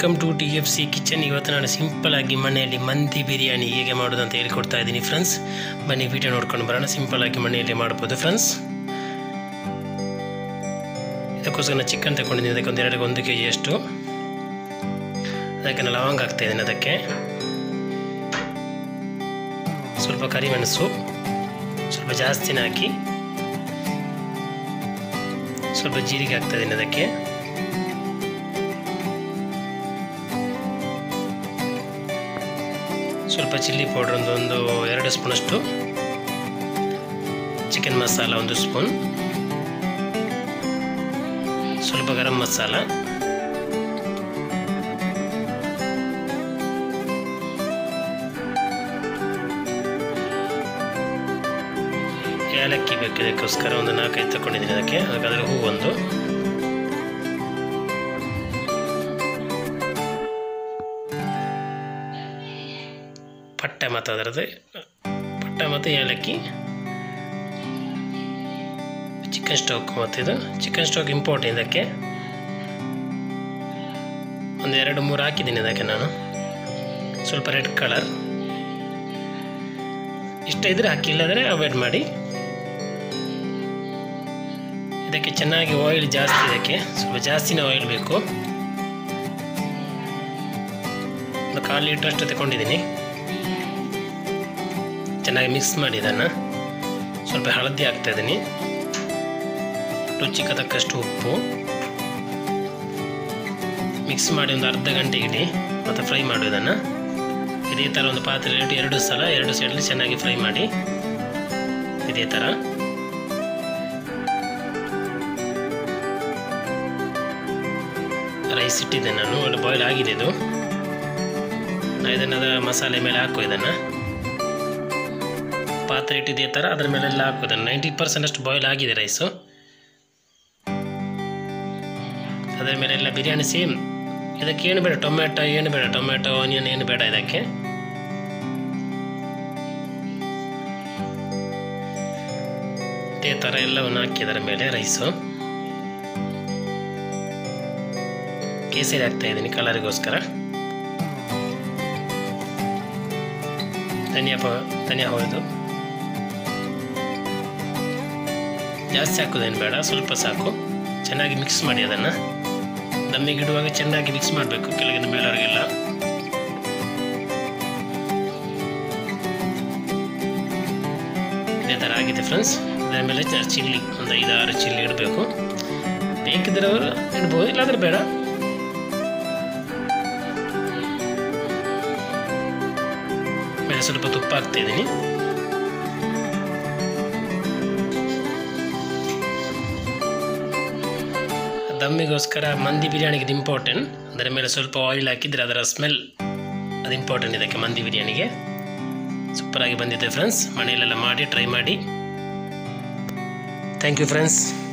welcome to T F C kitchen ಇವತ್ತು ನಾನು simple ಆಗಿ ಮನೆಯಲ್ಲಿ ಮಂದಿ ಬಿರಿಯಾನಿ ಹೇಗೆ ಮಾಡೋದು ಅಂತ ಹೇಳ್ಕೊಡ್ತಾ ಇದ್ದೀನಿ ಫ್ರೆಂಡ್ಸ್ ಬನ್ನಿ ವಿಡಿಯೋ ನೋಡ್ಕೊಂಡು ಬರೋಣ ಸಿಂಪಲ್ ಆಗಿ ಮನೆಯಲ್ಲಿ ಮಾಡ್ಬೋದು ಫ್ರೆಂಡ್ಸ್ ಇದಕ್ಕೋಸ್ಕರ ನಾನು ಚಿಕನ್ ತಗೊಂಡಿದ್ದೀನಿ ಅದಕ್ಕೆ ಒಂದು ಎರಡು ಒಂದು ಕೆ ಜಿಯಷ್ಟು ಅದಕ್ಕೆ ನಾನು ಲವಂಗ ಹಾಕ್ತಾ ಇದ್ದೀನಿ ಅದಕ್ಕೆ ಸ್ವಲ್ಪ ಕರಿಮೆಣಸು ಸ್ವಲ್ಪ ಜಾಸ್ತಿನೇ ಹಾಕಿ ಸ್ವಲ್ಪ ಜೀರಿಗೆ ಹಾಕ್ತಾ ಇದ್ದೀನಿ ಅದಕ್ಕೆ ಸ್ವಲ್ಪ ಚಿಲ್ಲಿ ಪೌಡರ್ ಒಂದು ಒಂದು ಎರಡು ಸ್ಪೂನಷ್ಟು ಚಿಕನ್ ಮಸಾಲ ಒಂದು ಸ್ಪೂನ್ ಸ್ವಲ್ಪ ಗರಂ ಮಸಾಲ ಏಲಕ್ಕಿ ಬೇಕು ಇದಕ್ಕೋಸ್ಕರ ಒಂದು ನಾಲ್ಕೈದು ತಗೊಂಡಿದ್ದೀನಿ ಅದಕ್ಕೆ ಅದರ ಹೂ ಒಂದು ಪಟ್ಟೆ ಮತ್ತು ಅದರದ್ದು ಪಟ್ಟೆ ಮತ್ತು ಏಲಕ್ಕಿ ಚಿಕನ್ ಸ್ಟೋಕ್ ಮತ್ತು ಇದು ಚಿಕನ್ ಸ್ಟೋಕ್ ಇಂಪೋರ್ಟ್ ಇದಕ್ಕೆ ಒಂದು ಎರಡು ಮೂರು ಹಾಕಿದ್ದೀನಿ ಇದಕ್ಕೆ ನಾನು ಸ್ವಲ್ಪ ರೆಡ್ ಕಲರ್ ಇಷ್ಟ ಇದ್ರೆ ಹಾಕಿ ಇಲ್ಲದ್ರೆ ಅವಾಯ್ಡ್ ಮಾಡಿ ಇದಕ್ಕೆ ಚೆನ್ನಾಗಿ ಆಯಿಲ್ ಜಾಸ್ತಿ ಇದಕ್ಕೆ ಸ್ವಲ್ಪ ಜಾಸ್ತಿನೇ ಆಯಿಲ್ ಬೇಕು ಒಂದು ಕಾಲು ಲೀಟ್ರ್ ಅಷ್ಟು ತಗೊಂಡಿದ್ದೀನಿ ಚೆನ್ನಾಗಿ ಮಿಕ್ಸ್ ಮಾಡಿ ಇದನ್ನು ಸ್ವಲ್ಪ ಹಳದಿ ಹಾಕ್ತಾ ಇದ್ದೀನಿ ರುಚಿಗೆ ತಕ್ಕಷ್ಟು ಉಪ್ಪು ಮಿಕ್ಸ್ ಮಾಡಿ ಒಂದು ಅರ್ಧ ಗಂಟೆ ಇಡಿ ಮತ್ತು ಫ್ರೈ ಮಾಡು ಇದನ್ನು ಇದೇ ಥರ ಒಂದು ಪಾತ್ರೆ ಇಟ್ಟು ಎರಡು ಸಲ ಎರಡು ಸೈಡಲ್ಲಿ ಚೆನ್ನಾಗಿ ಫ್ರೈ ಮಾಡಿ ಇದೇ ಥರ ರೈಸ್ ಇಟ್ಟಿದ್ದೆ ನಾನು ಒಳ್ಳೆ ಬಾಯ್ಲ್ ಆಗಿದೆ ಇದು ನಾನು ಇದನ್ನು ಅದರ ಮಸಾಲೆ ಮೇಲೆ ಹಾಕೋ ಇದನ್ನು ಪಾತ್ರೆ ಇಟ್ಟಿದ್ದೇ ಥರ ಅದರ ಮೇಲೆಲ್ಲ ಹಾಕೋದನ್ನು ನೈಂಟಿ ಪರ್ಸೆಂಟ್ ಅಷ್ಟು ಬಾಯ್ಲ್ ಆಗಿದೆ ರೈಸು ಅದರ ಮೇಲೆ ಎಲ್ಲ ಬಿರಿಯಾನಿ ಸೇಮ್ ಇದಕ್ಕೆ ಏನು ಬೇಡ ಟೊಮೆಟೊ ಏನು ಬೇಡ ಟೊಮೆಟೊ ಆನಿಯನ್ ಏನು ಬೇಡ ಇದಕ್ಕೆ ಇದೇ ಥರ ಎಲ್ಲವನ್ನು ಹಾಕಿ ಅದರ ಮೇಲೆ ರೈಸು ಕೇಸರಿ ಹಾಕ್ತಾ ಇದ್ದೀನಿ ಕಲರಿಗೋಸ್ಕರ ಧನಿಯಾ ಪ ಧನಿಯಾ ಹೊಡೆದು ಜಾಸ್ತಿ ಹಾಕೋದೇನು ಬೇಡ ಸ್ವಲ್ಪ ಸಾಕು ಚೆನ್ನಾಗಿ ಮಿಕ್ಸ್ ಮಾಡಿ ಅದನ್ನು ದಮ್ಮಿಗೆ ಇಡುವಾಗ ಚೆನ್ನಾಗಿ ಮಿಕ್ಸ್ ಮಾಡಬೇಕು ಕೆಳಗಿನ ಮೇಲವರೆಗೆಲ್ಲ ಇದೇ ಥರ ಆಗಿದೆ ಫ್ರೆಂಡ್ಸ್ ಅದರ ಮೇಲೆ ಚಿಲ್ಲಿ ಒಂದು ಐದು ಆರು ಚಿಲ್ಲಿ ಇಡಬೇಕು ಬೇಕಿದ್ರೆ ಅವರು ಇಡ್ಬೋದು ಇಲ್ಲಾಂದ್ರೆ ಬೇಡ ಮೇಲೆ ಸ್ವಲ್ಪ ತುಪ್ಪ ಹಾಕ್ತಾ ಇದ್ದೀನಿ ದಮ್ಮಿಗೋಸ್ಕರ ಮಂದಿ ಬಿರಿಯಾನಿಗೆ ಇದು ಇಂಪಾರ್ಟೆಂಟ್ ಅದರ ಮೇಲೆ ಸ್ವಲ್ಪ ಆಯಿಲ್ ಹಾಕಿದರೆ ಅದರ ಸ್ಮೆಲ್ ಅದು ಇಂಪಾರ್ಟೆಂಟ್ ಇದಕ್ಕೆ ಮಂದಿ ಬಿರಿಯಾನಿಗೆ ಸೂಪರಾಗಿ ಬಂದಿದೆ ಫ್ರೆಂಡ್ಸ್ ಮನೆಯಲ್ಲೆಲ್ಲ ಮಾಡಿ ಟ್ರೈ ಮಾಡಿ ಥ್ಯಾಂಕ್ ಯು ಫ್ರೆಂಡ್ಸ್